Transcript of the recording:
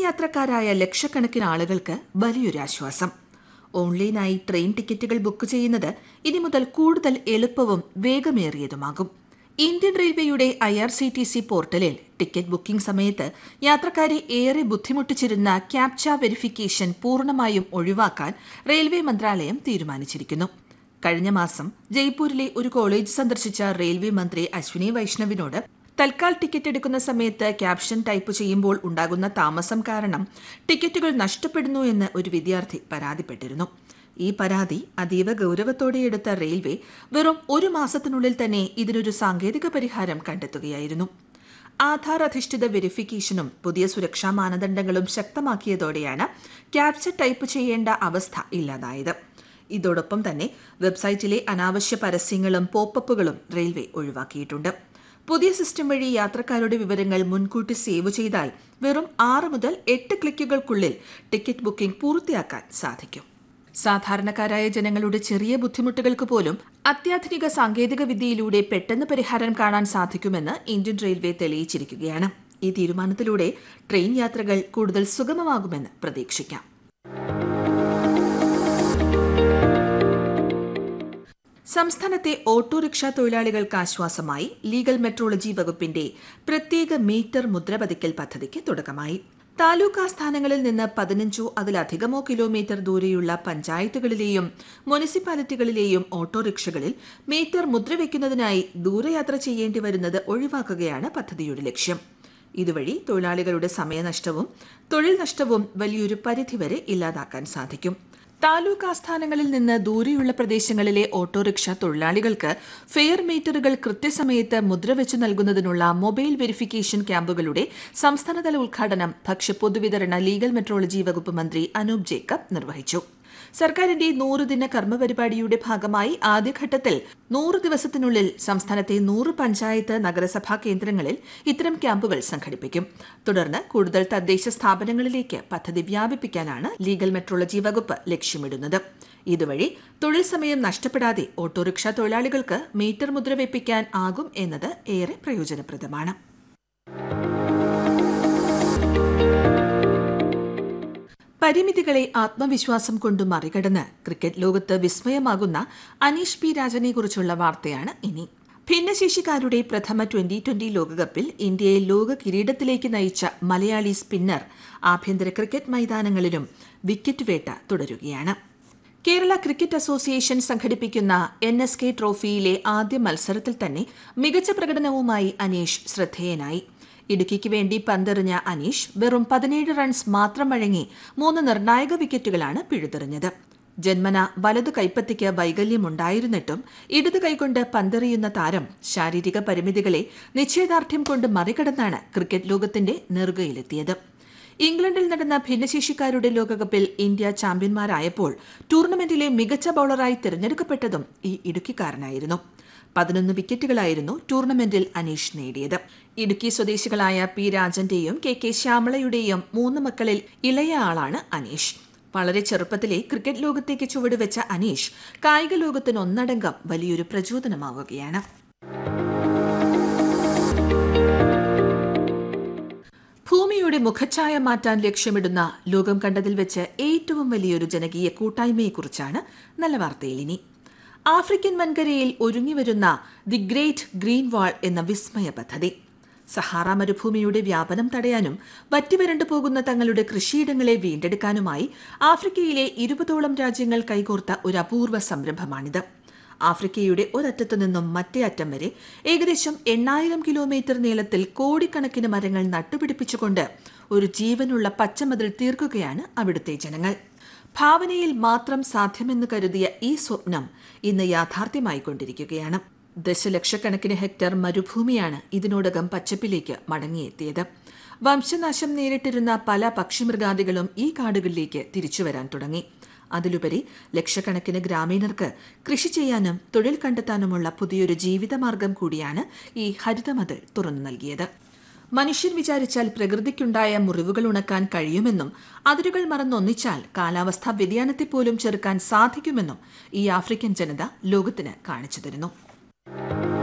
യാത്രക്കാരായ ലക്ഷക്കണക്കിന് ആളുകൾക്ക് വലിയൊരു ആശ്വാസം ഓൺലൈനായി ട്രെയിൻ ടിക്കറ്റുകൾ ബുക്ക് ചെയ്യുന്നത് ഇനി മുതൽ കൂടുതൽ എളുപ്പവും വേഗമേറിയതുമാകും ഇന്ത്യൻ റെയിൽവേയുടെ I R C T C പോർട്ടലിൽ ടിക്കറ്റ് ബുക്കിംഗ് സമയത്ത് യാത്രക്കാരെ ഏറെ ബുദ്ധിമുട്ടിച്ചിരുന്ന ക്യാപ്ച വെരിഫിക്കേഷൻ പൂർണ്ണമായും ഒഴിവാക്കാൻ റെയിൽവേ മന്ത്രാലയം തീരുമാനിച്ചിരിക്കുന്നു കഴിഞ്ഞ മാസം ജയ്പൂരിലെ ഒരു കോളേജ് സന്ദർശിച്ച റെയിൽവേ മന്ത്രി അശ്വിനി വൈഷ്ണവിനോട് തൽക്കാൽ ടിക്കറ്റ് എടുക്കുന്ന സമയത്ത് ക്യാപ്ഷൻ ടൈപ്പ് ചെയ്യുമ്പോൾ ഉണ്ടാകുന്ന താമസം കാരണം ടിക്കറ്റുകൾ നഷ്ടപ്പെടുന്നു എന്ന് ഒരു വിദ്യാർത്ഥി പരാതിപ്പെട്ടിരുന്നു ഈ പരാതി അതീവ ഗൗരവത്തോടെ എടുത്ത റെയിൽവേ വെറും ഒരു മാസത്തിനുള്ളിൽ തന്നെ ഇതിനൊരു സാങ്കേതിക പരിഹാരം കണ്ടെത്തുകയായിരുന്നു ആധാർ അധിഷ്ഠിത വെരിഫിക്കേഷനും പുതിയ സുരക്ഷാ മാനദണ്ഡങ്ങളും ശക്തമാക്കിയതോടെയാണ് ക്യാപ്ച ടൈപ്പ് ചെയ്യേണ്ട അവസ്ഥ ഇല്ലാതായത് ഇതോടൊപ്പം തന്നെ വെബ്സൈറ്റിലെ അനാവശ്യ പരസ്യങ്ങളും പോപ്പപ്പുകളും റെയിൽവേ ഒഴിവാക്കിയിട്ടുണ്ട് പുതിയ സിസ്റ്റം വഴി യാത്രക്കാരുടെ വിവരങ്ങൾ മുൻകൂട്ടി സേവ് ചെയ്താൽ വെറും ആറ് മുതൽ എട്ട് ക്ലിക്കുകൾക്കുള്ളിൽ ടിക്കറ്റ് ബുക്കിംഗ് പൂർത്തിയാക്കാൻ സാധിക്കും സാധാരണക്കാരായ ജനങ്ങളുടെ ചെറിയ ബുദ്ധിമുട്ടുകൾക്ക് പോലും അത്യാധുനിക സാങ്കേതിക വിദ്യയിലൂടെ പെട്ടെന്ന് പരിഹാരം കാണാൻ സാധിക്കുമെന്ന് ഇന്ത്യൻ റെയിൽവേ തെളിയിച്ചിരിക്കുകയാണ് ഈ തീരുമാനത്തിലൂടെ ട്രെയിൻ യാത്രകൾ കൂടുതൽ സുഗമമാകുമെന്ന് പ്രതീക്ഷിക്കാം സംസ്ഥാനത്തെ ഓട്ടോറിക്ഷ തൊഴിലാളികൾക്ക് ആശ്വാസമായി ലീഗൽ മെട്രോളജി വകുപ്പിന്റെ പ്രത്യേക മീറ്റർ മുദ്രപതിക്കൽ പദ്ധതിക്ക് തുടക്കമായി താലൂക്ക് ആസ്ഥാനങ്ങളിൽ നിന്ന് പതിനഞ്ചോ അതിലധികമോ കിലോമീറ്റർ ദൂരെയുള്ള പഞ്ചായത്തുകളിലെയും മുനിസിപ്പാലിറ്റികളിലെയും ഓട്ടോറിക്ഷകളിൽ മീറ്റർ മുദ്രവെക്കുന്നതിനായി ദൂരയാത്ര ചെയ്യേണ്ടി വരുന്നത് ഒഴിവാക്കുകയാണ് പദ്ധതിയുടെ ലക്ഷ്യം ഇതുവഴി തൊഴിലാളികളുടെ സമയനഷ്ടവും തൊഴിൽ നഷ്ടവും വലിയൊരു പരിധിവരെ ഇല്ലാതാക്കാൻ സാധിക്കും താലൂക്ക് ആസ്ഥാനങ്ങളിൽ നിന്ന് ദൂരെയുള്ള പ്രദേശങ്ങളിലെ ഓട്ടോറിക്ഷ തൊഴിലാളികൾക്ക് ഫെയർ മീറ്ററുകൾ കൃത്യസമയത്ത് മുദ്രവെച്ച് നൽകുന്നതിനുള്ള മൊബൈൽ വെരിഫിക്കേഷൻ ക്യാമ്പുകളുടെ സംസ്ഥാനതല ഉദ്ഘാടനം ഭക്ഷ്യ പൊതുവിതരണ ലീഗൽ മെട്രോളജി വകുപ്പ് മന്ത്രി അനൂപ് ജേക്കബ് നിർവഹിച്ചു സർക്കാരിന്റെ നൂറ് ദിന കർമ്മപരിപാടിയുടെ ഭാഗമായി ആദ്യഘട്ടത്തിൽ നൂറ് ദിവസത്തിനുള്ളിൽ സംസ്ഥാനത്തെ നൂറ് പഞ്ചായത്ത് നഗരസഭാ കേന്ദ്രങ്ങളിൽ ഇത്തരം ക്യാമ്പുകൾ സംഘടിപ്പിക്കും തുടർന്ന് കൂടുതൽ തദ്ദേശ സ്ഥാപനങ്ങളിലേക്ക് പദ്ധതി വ്യാപിപ്പിക്കാനാണ് ലീഗൽ മെട്രോളജി വകുപ്പ് ലക്ഷ്യമിടുന്നത് ഇതുവഴി തൊഴിൽ സമയം നഷ്ടപ്പെടാതെ ഓട്ടോറിക്ഷ തൊഴിലാളികൾക്ക് മീറ്റർ മുദ്ര വെപ്പിക്കാൻ ആകും എന്നത് ഏറെ പ്രയോജനപ്രദമാണ് പരിമിതികളെ ആത്മവിശ്വാസം കൊണ്ട് മറികടന്ന് ക്രിക്കറ്റ് ലോകത്ത് വിസ്മയമാകുന്ന അനീഷ് പി രാജനെ കുറിച്ചുള്ള വാർത്തയാണ് ഇനി ഭിന്നശേഷിക്കാരുടെ പ്രഥമ ട്വന്റി ട്വന്റി ലോകകപ്പിൽ ഇന്ത്യയെ ലോക കിരീടത്തിലേക്ക് നയിച്ച മലയാളി സ്പിന്നർ ആഭ്യന്തര ക്രിക്കറ്റ് മൈതാനങ്ങളിലും വിക്കറ്റ് വേട്ട തുടരുകയാണ് കേരള ക്രിക്കറ്റ് അസോസിയേഷൻ സംഘടിപ്പിക്കുന്ന എൻ എസ് കെ ട്രോഫിയിലെ ആദ്യ മത്സരത്തിൽ തന്നെ മികച്ച പ്രകടനവുമായി അനീഷ് ശ്രദ്ധേയനായി ഇടുക്കിക്ക് വേണ്ടി പന്തെറിഞ്ഞ അനീഷ് വെറും പതിനേഴ് റൺസ് മാത്രം വഴങ്ങി മൂന്ന് നിർണായക വിക്കറ്റുകളാണ് പിഴുതെറിഞ്ഞത് ജന്മന വലതു കൈപ്പത്തിക്ക് വൈകല്യമുണ്ടായിരുന്നിട്ടും ഇടതു കൈകൊണ്ട് പന്തെറിയുന്ന താരം ശാരീരിക പരിമിതികളെ നിശ്ചയദാർഢ്യം കൊണ്ട് മറികടന്നാണ് ക്രിക്കറ്റ് ലോകത്തിന്റെ നെറുകയിലെത്തിയത് ഇംഗ്ലണ്ടിൽ നടന്ന ഭിന്നശേഷിക്കാരുടെ ലോകകപ്പിൽ ഇന്ത്യ ചാമ്പ്യന്മാരായപ്പോൾ ടൂർണമെന്റിലെ മികച്ച ബൌളറായി തിരഞ്ഞെടുക്കപ്പെട്ടതും ഈ ഇടുക്കിക്കാരനായിരുന്നു പതിനൊന്ന് വിക്കറ്റുകളായിരുന്നു ടൂർണമെന്റിൽ അനീഷ് നേടിയത് ഇടുക്കി സ്വദേശികളായ പി രാജന്റെയും കെ കെ ശ്യാമളയുടെയും മൂന്ന് മക്കളിൽ ഇളയ ആളാണ് അനീഷ് വളരെ ചെറുപ്പത്തിലെ ക്രിക്കറ്റ് ലോകത്തേക്ക് ചുവടുവെച്ച അനീഷ് കായിക ലോകത്തിന് ഒന്നടങ്കം വലിയൊരു പ്രചോദനമാവുകയാണ് ഭൂമിയുടെ മുഖച്ഛായ മാറ്റാൻ ലക്ഷ്യമിടുന്ന ലോകം കണ്ടതിൽ വെച്ച് ഏറ്റവും വലിയൊരു ജനകീയ കൂട്ടായ്മയെക്കുറിച്ചാണ് നല്ല വാർത്തയിൽ ഇനി ആഫ്രിക്കൻ വൻകരയിൽ ഒരുങ്ങിവരുന്ന ദി ഗ്രേറ്റ് ഗ്രീൻ വാൾ എന്ന വിസ്മയ പദ്ധതി സഹാറ മരുഭൂമിയുടെ വ്യാപനം തടയാനും വറ്റിവരണ്ടു പോകുന്ന തങ്ങളുടെ കൃഷിയിടങ്ങളെ വീണ്ടെടുക്കാനുമായി ആഫ്രിക്കയിലെ ഇരുപതോളം രാജ്യങ്ങൾ കൈകോർത്ത ഒരു അപൂർവ സംരംഭമാണിത് ആഫ്രിക്കയുടെ ഒരറ്റത്തു നിന്നും മറ്റേ അറ്റം വരെ ഏകദേശം എണ്ണായിരം കിലോമീറ്റർ നീളത്തിൽ കോടിക്കണക്കിന് മരങ്ങൾ നട്ടുപിടിപ്പിച്ചുകൊണ്ട് ഒരു ജീവനുള്ള പച്ചമതിൽ തീർക്കുകയാണ് അവിടുത്തെ ജനങ്ങൾ ഭാവനയിൽ മാത്രം സാധ്യമെന്ന് കരുതിയ ഈ സ്വപ്നം ഇന്ന് യാഥാർത്ഥ്യമായിക്കൊണ്ടിരിക്കുകയാണ് ദശലക്ഷക്കണക്കിന് ഹെക്ടർ മരുഭൂമിയാണ് ഇതിനോടകം പച്ചപ്പിലേക്ക് മടങ്ങിയെത്തിയത് വംശനാശം നേരിട്ടിരുന്ന പല പക്ഷിമൃഗാദികളും ഈ കാടുകളിലേക്ക് തിരിച്ചുവരാൻ തുടങ്ങി അതിലുപരി ലക്ഷക്കണക്കിന് ഗ്രാമീണർക്ക് കൃഷി ചെയ്യാനും തൊഴിൽ കണ്ടെത്താനുമുള്ള പുതിയൊരു ജീവിതമാർഗം കൂടിയാണ് ഈ ഹരിതമതിൽ തുറന്നു നൽകിയത് മനുഷ്യൻ വിചാരിച്ചാൽ പ്രകൃതിക്കുണ്ടായ മുറിവുകൾ ഉണക്കാൻ കഴിയുമെന്നും അതിരുകൾ മറന്നൊന്നിച്ചാൽ കാലാവസ്ഥാ വ്യതിയാനത്തെ പോലും ചെറുക്കാൻ സാധിക്കുമെന്നും ഈ ആഫ്രിക്കൻ ജനത ലോകത്തിന് കാണിച്ചു തരുന്നു